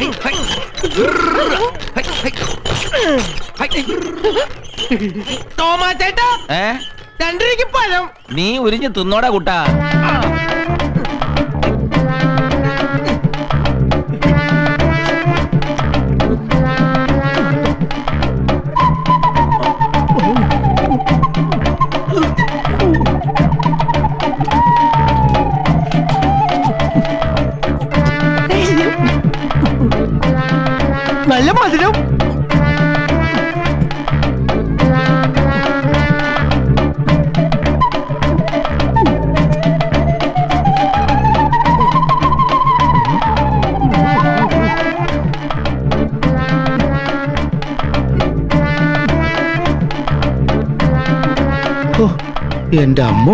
തോമാച്ചേട്ടാ ഏ രണ്ടരയ്ക്ക് പഴം നീ ഉരിഞ്ഞ് തിന്നോടാ കുട്ടാ നല്ല മധുരം എന്റെ അമ്മോ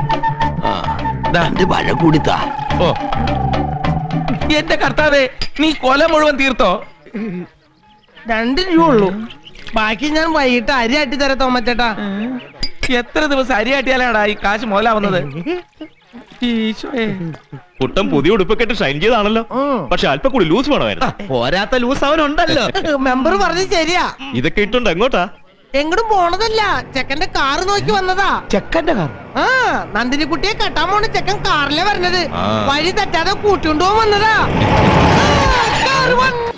രണ്ട് പഴം കൂടിത്താ ഓ എന്റെ കർത്താവേ നീ കൊല മുഴുവൻ തീർത്തോ രണ്ട് രൂപ ഉള്ളൂ ബാക്കി ഞാൻ വൈകിട്ട് അരി ആട്ടി തരാം തോമച്ചേട്ടാ എത്ര ദിവസം അരി ആട്ടിയാലാടാ ഈ കാശ് മുതലാവുന്നത് ഈശോയെ കുട്ടം പുതിയ ഉടുപ്പൊക്കെ ഇട്ട് ഷൈൻ ചെയ്താണല്ലോ പക്ഷെ അല്പം കൂടി ലൂസ് വേണമായിരുന്നു പോരാത്ത ലൂസ് അവനുണ്ടല്ലോ മെമ്പർ പറഞ്ഞത് ശരിയാ ഇതൊക്കെ ഇട്ടുണ്ട് എങ്ങോട്ടാ എങ്ങോട്ടും പോണതല്ല ചെക്കന്റെ കാറ് നോക്കി വന്നതാ ചെക്കന്റെ കാർ ആ നന്ദിനി കുട്ടിയെ കെട്ടാൻ പോണ ചെക്കൻ കാറിലെ വരണത് ആ. വഴി തെറ്റാതെ കൂട്ടിക്കൊണ്ടുപോകാൻ വന്നതാ ആ, കാറ് വന്നു